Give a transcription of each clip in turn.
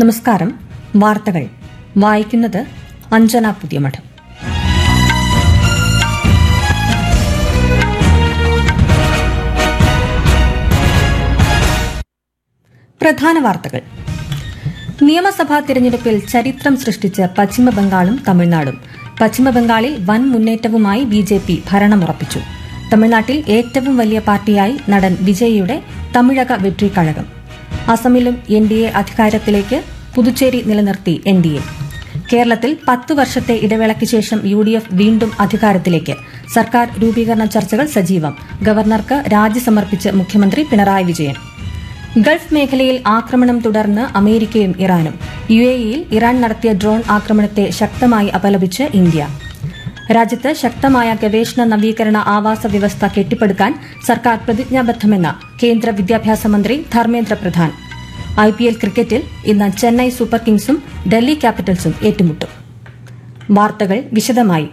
നമസ്കാരം വാർത്തകൾ വായിക്കുന്നത് അഞ്ജന പുതിയമഠം പ്രധാന വാർത്തകൾ നിയമസഭാ തിരഞ്ഞെടുപ്പിൽ ചരിത്രം സൃഷ്ടിച്ച് പശ്ചിമബംഗാളും തമിഴ്നാടും പശ്ചിമബംഗാളിൽ വൻ മുന്നേറ്റവുമായി ബി ജെ പി ഭരണമുറപ്പിച്ചു തമിഴ്നാട്ടിൽ ഏറ്റവും വലിയ പാർട്ടിയായി നടൻ വിജയിയുടെ തമിഴക വെട്രി കഴകം അസമിലും എൻ ഡി എ അധികാരത്തിലേക്ക് പുതുച്ചേരി നിലനിർത്തി എൻ ഡി എ കേരളത്തിൽ പത്തു വർഷത്തെ ഇടവേളയ്ക്ക് ശേഷം യു ഡി എഫ് വീണ്ടും അധികാരത്തിലേക്ക് സർക്കാർ രൂപീകരണ ചർച്ചകൾ സജീവം ഗവർണർക്ക് രാജി സമർപ്പിച്ച് മുഖ്യമന്ത്രി പിണറായി വിജയൻ ഗൾഫ് മേഖലയിൽ ആക്രമണം തുടർന്ന് അമേരിക്കയും ഇറാനും യു എ ഇയിൽ ഇറാൻ നടത്തിയ ഡ്രോൺ ആക്രമണത്തെ ശക്തമായി അപലപിച്ച് ഇന്ത്യ രാജ്യത്ത് ശക്തമായ ഗവേഷണ നവീകരണ ആവാസ വ്യവസ്ഥ കെട്ടിപ്പടുക്കാൻ സർക്കാർ പ്രതിജ്ഞാബദ്ധമെന്ന് കേന്ദ്ര വിദ്യാഭ്യാസ മന്ത്രി Dharmendra Pradhan I P L ക്രിക്കറ്റിൽ ഇന്ന് ചെന്നൈ സൂപ്പർ കിങ്സും ഡൽഹി ക്യാപിറ്റൽസും ഏറ്റുമുട്ടും വാർത്തകൾ വിശദമായി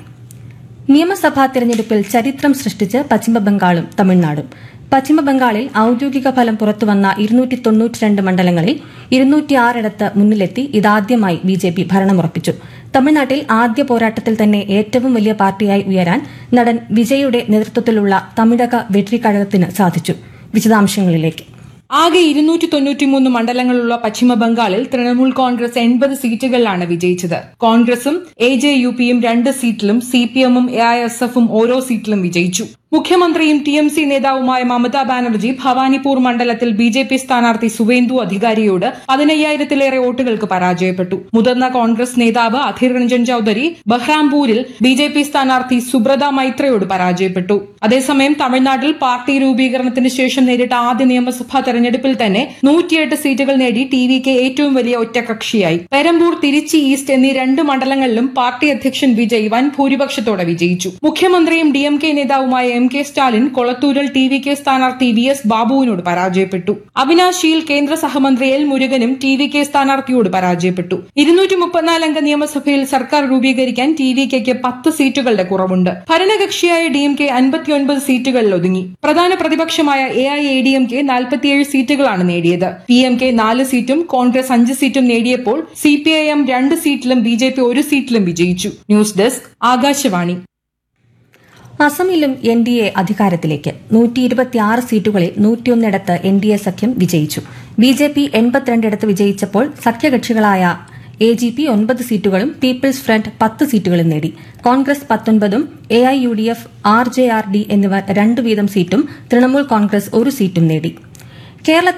നിയമസഭാ തെരഞ്ഞെടുപ്പിൽ ചരിത്രം സൃഷ്ടിച്ച് പശ്ചിമബംഗാളും തമിഴ്നാടും പശ്ചിമബംഗാളിൽ ഔദ്യോഗിക ഫലം പുറത്തുവന്ന ഇരുന്നൂറ്റി തൊണ്ണൂറ്റിരണ്ട് മണ്ഡലങ്ങളിൽ ഇരുന്നൂറ്റിയാറിടത്ത് മുന്നിലെത്തി ഇതാദ്യമായി ബി ജെ പി ഭരണമുറപ്പിച്ചു തമിഴ്നാട്ടിൽ ആദ്യ പോരാട്ടത്തിൽ തന്നെ ഏറ്റവും വലിയ പാർട്ടിയായി ഉയരാൻ നടൻ വിജയുടെ നേതൃത്വത്തിലുള്ള തമിഴക വെട്രിക്കഴകത്തിന് സാധിച്ചു വിശദാംശങ്ങളിലേക്ക് ആകെ ഇരുന്നൂറ്റി തൊണ്ണൂറ്റിമൂന്ന് മണ്ഡലങ്ങളുള്ള പശ്ചിമ ബംഗാളിൽ തൃണമൂൽ കോൺഗ്രസ് എൺപത് സീറ്റുകളിലാണ് വിജയിച്ചത് കോൺഗ്രസും എ ജെ യു പിയും രണ്ട് സീറ്റിലും സി പി എമ്മും എ ഐ എസ് എഫും ഓരോ സീറ്റിലും വിജയിച്ചു മുഖ്യമന്ത്രിയും ടി എം സി നേതാവുമായ മമതാ ബാനർജി ഭവാനിപൂർ മണ്ഡലത്തിൽ ബി ജെ പി സ്ഥാനാർത്ഥി സുവേന്ദു അധികാരിയോട് പതിനയ്യായിരത്തിലേറെ വോട്ടുകൾക്ക് പരാജയപ്പെട്ടു മുതിർന്ന കോൺഗ്രസ് നേതാവ് അധീർ രഞ്ജൻ ചൌധരി ബഹ്റാംപൂരിൽ ബി ജെ പി സ്ഥാനാർത്ഥി സുബ്രത മൈത്രയോട് പരാജയപ്പെട്ടു അതേസമയം തമിഴ്നാട്ടിൽ പാർട്ടി രൂപീകരണത്തിന് ശേഷം നേരിട്ട ആദ്യ നിയമസഭാ തെരഞ്ഞെടുപ്പിൽ തന്നെ നൂറ്റിയെട്ട് സീറ്റുകൾ നേടി ടി വി കെ ഏറ്റവും വലിയ ഒറ്റകക്ഷിയായി പെരമ്പൂർ തിരുച്ചി ഈസ്റ്റ് എന്നീ രണ്ട് മണ്ഡലങ്ങളിലും പാർട്ടി അധ്യക്ഷൻ വിജയ് വൻ ഭൂരിപക്ഷത്തോടെ വിജയിച്ചു മുഖ്യമന്ത്രിയും ഡി എം കെ നേതാവുമായ എം കെ സ്റ്റാലിൻ കൊളത്തൂരിൽ ടി വി കെ സ്ഥാനാർത്ഥി വി എസ് ബാബുവിനോട് പരാജയപ്പെട്ടു അവിനാശിയിൽ കേന്ദ്ര സഹമന്ത്രി എൽ മുരുകനും ടി വി കെ സ്ഥാനാർത്ഥിയോട് പരാജയപ്പെട്ടു ഇരുന്നൂറ്റി മുപ്പത്തിനാലംഗ നിയമസഭയിൽ സർക്കാർ രൂപീകരിക്കാൻ ടി വി കെക്ക് പത്ത് സീറ്റുകളുടെ കുറവുണ്ട് ഭരണകക്ഷിയായ ഡി എം കെ അൻപത്തിയൊൻപത് സീറ്റുകളിൽ ഒതുങ്ങി പ്രധാന പ്രതിപക്ഷമായ A I A D M K നാൽപ്പത്തിയേഴ് സീറ്റുകളാണ് നേടിയത് പി എം കെ നാല് സീറ്റും കോൺഗ്രസ് അഞ്ച് സീറ്റും നേടിയപ്പോൾ സി പി ഐ എം രണ്ട് സീറ്റിലും ബി ജെ പി ഒരു സീറ്റിലും വിജയിച്ചു ന്യൂസ് ഡെസ്ക് ആകാശവാണി അസമിലും എൻ ഡി എ അധികാരത്തിലേക്ക് നൂറ്റി ഇരുപത്തിയാറ് സീറ്റുകളിൽ നൂറ്റിയൊന്നിടത്ത് എൻ ഡി എ സഖ്യം വിജയിച്ചു ബി ജെ പി എൺപത്തിരണ്ടിടത്ത് വിജയിച്ചപ്പോൾ സഖ്യകക്ഷികളായ എ ജി പി ഒൻപത് സീറ്റുകളും പീപ്പിൾസ് ഫ്രണ്ട് പത്ത് സീറ്റുകളും നേടി കോൺഗ്രസ് പത്തൊൻപതും A I U D F R J R D എന്നിവർ രണ്ട് വീതം സീറ്റും തൃണമൂൽ കോൺഗ്രസ് ഒരു സീറ്റും നേടി കേരളത്തിൽ